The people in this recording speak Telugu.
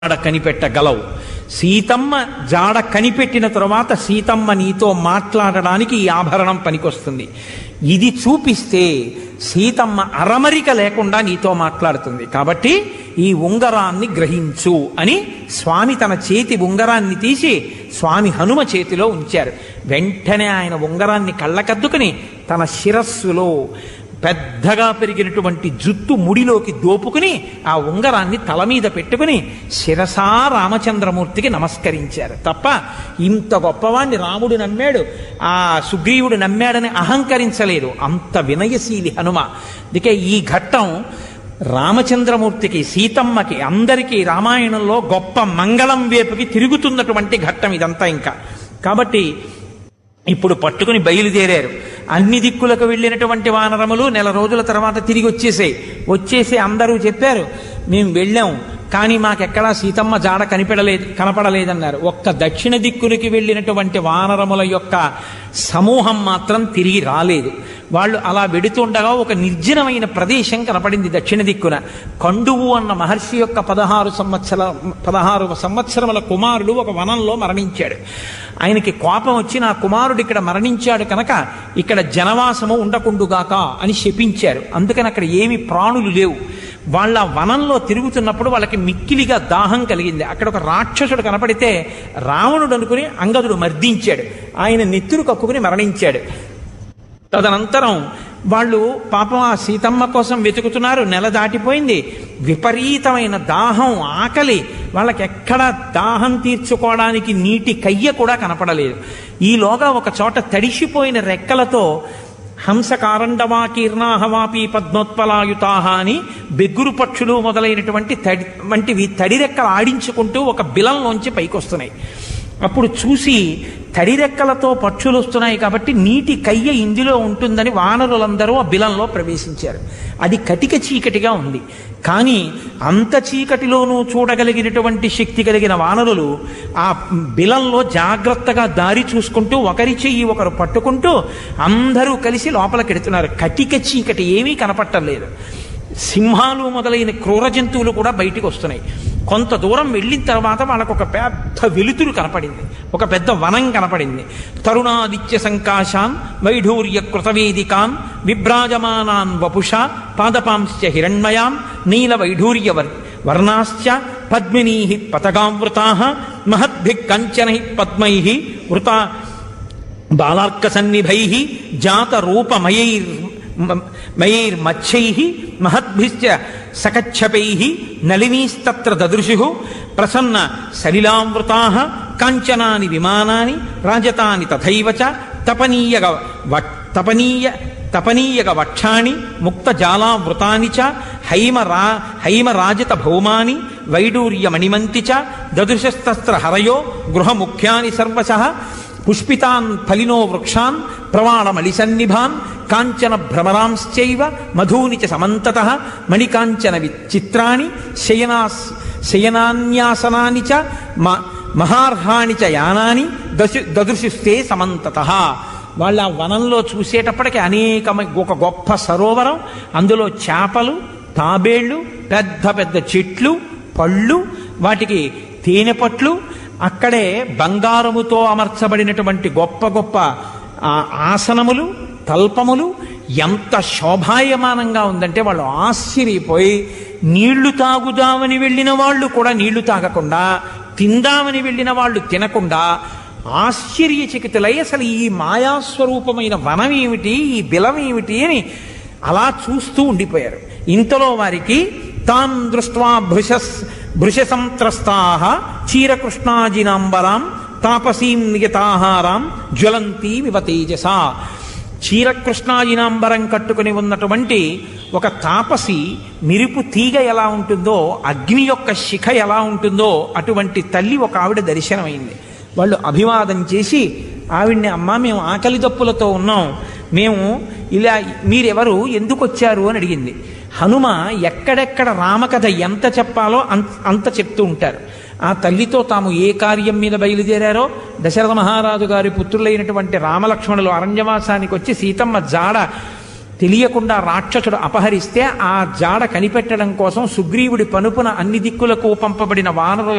జాడ కనిపెట్టగలవు సీతమ్మ జాడ కనిపెట్టిన తరువాత సీతమ్మ నీతో మాట్లాడడానికి ఈ ఆభరణం పనికొస్తుంది ఇది చూపిస్తే సీతమ్మ అరమరిక లేకుండా నీతో మాట్లాడుతుంది కాబట్టి ఈ ఉంగరాన్ని గ్రహించు అని స్వామి తన చేతి ఉంగరాన్ని తీసి స్వామి హనుమ చేతిలో ఉంచారు వెంటనే ఆయన ఉంగరాన్ని కళ్ళకద్దుకుని తన శిరస్సులో పెద్దగా పెరిగినటువంటి జుత్తు ముడిలోకి దోపుకుని ఆ ఉంగరాన్ని తల మీద పెట్టుకుని శిరసా రామచంద్రమూర్తికి నమస్కరించారు తప్ప ఇంత గొప్పవాణ్ణి రాముడు నమ్మాడు ఆ సుగ్రీవుడు నమ్మాడని అహంకరించలేదు అంత వినయశీలి హనుమ అందుకే ఈ ఘట్టం రామచంద్రమూర్తికి సీతమ్మకి అందరికీ రామాయణంలో గొప్ప మంగళం వేపుకి తిరుగుతున్నటువంటి ఘట్టం ఇదంతా ఇంకా కాబట్టి ఇప్పుడు పట్టుకుని బయలుదేరారు అన్ని దిక్కులకు వెళ్ళినటువంటి వానరములు నెల రోజుల తర్వాత తిరిగి వచ్చేసాయి వచ్చేసి అందరూ చెప్పారు మేము వెళ్ళాం కానీ మాకెక్కడా సీతమ్మ జాడ కనిపెడలేదు కనపడలేదన్నారు ఒక్క దక్షిణ దిక్కునికి వెళ్ళినటువంటి వానరముల యొక్క సమూహం మాత్రం తిరిగి రాలేదు వాళ్ళు అలా వెడుతుండగా ఒక నిర్జనమైన ప్రదేశం కనపడింది దక్షిణ దిక్కున కండువు అన్న మహర్షి యొక్క పదహారు సంవత్సర పదహారు సంవత్సరముల కుమారుడు ఒక వనంలో మరణించాడు ఆయనకి కోపం వచ్చి నా కుమారుడు ఇక్కడ మరణించాడు కనుక ఇక్కడ జనవాసము ఉండకుండుగాక అని శపించారు అందుకని అక్కడ ఏమి ప్రాణులు లేవు వాళ్ళ వనంలో తిరుగుతున్నప్పుడు వాళ్ళకి మిక్కిలిగా దాహం కలిగింది అక్కడ ఒక రాక్షసుడు కనపడితే రావణుడు అనుకుని అంగదుడు మర్దించాడు ఆయన నెత్తురు కక్కుకుని మరణించాడు తదనంతరం వాళ్ళు పాపం ఆ సీతమ్మ కోసం వెతుకుతున్నారు నెల దాటిపోయింది విపరీతమైన దాహం ఆకలి వాళ్ళకి ఎక్కడ దాహం తీర్చుకోవడానికి నీటి కయ్య కూడా కనపడలేదు ఈలోగా ఒక చోట తడిసిపోయిన రెక్కలతో హంసకారండవాకీర్ణాహవాపి పద్మోత్పలాయుతాహ అని బెగ్గురు పక్షులు మొదలైనటువంటి తడి వంటివి తడి రెక్కలు ఆడించుకుంటూ ఒక బిలంలోంచి పైకొస్తున్నాయి అప్పుడు చూసి తడి రెక్కలతో పక్షులు వస్తున్నాయి కాబట్టి నీటి కయ్య ఇందులో ఉంటుందని వానరులందరూ ఆ బిలంలో ప్రవేశించారు అది కటిక చీకటిగా ఉంది కానీ అంత చీకటిలోనూ చూడగలిగినటువంటి శక్తి కలిగిన వానరులు ఆ బిలంలో జాగ్రత్తగా దారి చూసుకుంటూ ఒకరి చెయ్యి ఒకరు పట్టుకుంటూ అందరూ కలిసి లోపలికెడుతున్నారు కటిక చీకటి ఏమీ కనపట్టలేదు సింహాలు మొదలైన క్రూర జంతువులు కూడా బయటికి వస్తున్నాయి కొంత దూరం వెళ్ళిన తర్వాత వాళ్ళకు ఒక పెద్ద వెలుతురు కనపడింది ఒక పెద్ద వనం కనపడింది తరుణాదిత్య సంకాశాన్ వైఢూర్య కృతవేదికాన్ విభ్రాజమానాన్ వపుష పాదపాంశ్చ హిరణ్మయాం నీల వైఢూర్య వర్ వర్ణాశ్చ పద్మినీ పతగావృతా మహద్భి కంచన పద్మై వృత బాలార్కసన్నిభై జాత రూపమయైర్ మయైర్మచ్చై మహద్భిశ్చ సకచ్చపై నళినీస్తత్ర దదృశు ప్రసన్న సలిలామృతా కాంచనాని విమానాని రాజతాని తథైవ చ తపనీయగ తపనీయ తపనీయగ వక్షాణి ముక్తజాలావృతాని చ హైమరా హైమరాజిత భౌమాని వైడూర్యమణిమంతి చ దదృశస్తస్త్ర హరయో గృహముఖ్యాని సర్వశ పుష్పితాన్ ఫలినో వృక్షాన్ ప్రవాళమలిసన్నిభాన్ కాంచన భ్రమరాంశ్చైవ మధూని చ సమంతత మణికాంచన విచిత్రాణి శయనాస్ శయనాన్యాసనాని చ మహార్హాని చ యానాని దశు దదృశుస్తే సమంతత వాళ్ళ ఆ వనంలో చూసేటప్పటికి అనేకమ ఒక గొప్ప సరోవరం అందులో చేపలు తాబేళ్లు పెద్ద పెద్ద చెట్లు పళ్ళు వాటికి తేనె పట్లు అక్కడే బంగారముతో అమర్చబడినటువంటి గొప్ప గొప్ప ఆసనములు తల్పములు ఎంత శోభాయమానంగా ఉందంటే వాళ్ళు ఆశ్చర్యపోయి నీళ్లు తాగుదామని వెళ్ళిన వాళ్ళు కూడా నీళ్లు తాగకుండా తిందామని వెళ్ళిన వాళ్ళు తినకుండా ఆశ్చర్యచకితులై అసలు ఈ మాయాస్వరూపమైన వనం ఏమిటి ఈ బిలం ఏమిటి అని అలా చూస్తూ ఉండిపోయారు ఇంతలో వారికి తాం దృష్ట్వా భృశ భృశ సంత్రస్తా చీరకృష్ణాజినాంబరాం తాపసీం నియతాహారాం జ్వలంతి వివ తేజస చీరకృష్ణాజినాంబరం కట్టుకుని ఉన్నటువంటి ఒక తాపసి మిరుపు తీగ ఎలా ఉంటుందో అగ్ని యొక్క శిఖ ఎలా ఉంటుందో అటువంటి తల్లి ఒక ఆవిడ దర్శనమైంది వాళ్ళు అభివాదం చేసి ఆవిడ్ని అమ్మ మేము ఆకలి దప్పులతో ఉన్నాం మేము ఇలా మీరెవరు ఎందుకు వచ్చారు అని అడిగింది హనుమ ఎక్కడెక్కడ రామకథ ఎంత చెప్పాలో అంత అంత చెప్తూ ఉంటారు ఆ తల్లితో తాము ఏ కార్యం మీద బయలుదేరారో దశరథ మహారాజు గారి పుత్రులైనటువంటి రామలక్ష్మణులు అరణ్యవాసానికి వచ్చి సీతమ్మ జాడ తెలియకుండా రాక్షసుడు అపహరిస్తే ఆ జాడ కనిపెట్టడం కోసం సుగ్రీవుడి పనుపున అన్ని దిక్కులకు పంపబడిన వానరుల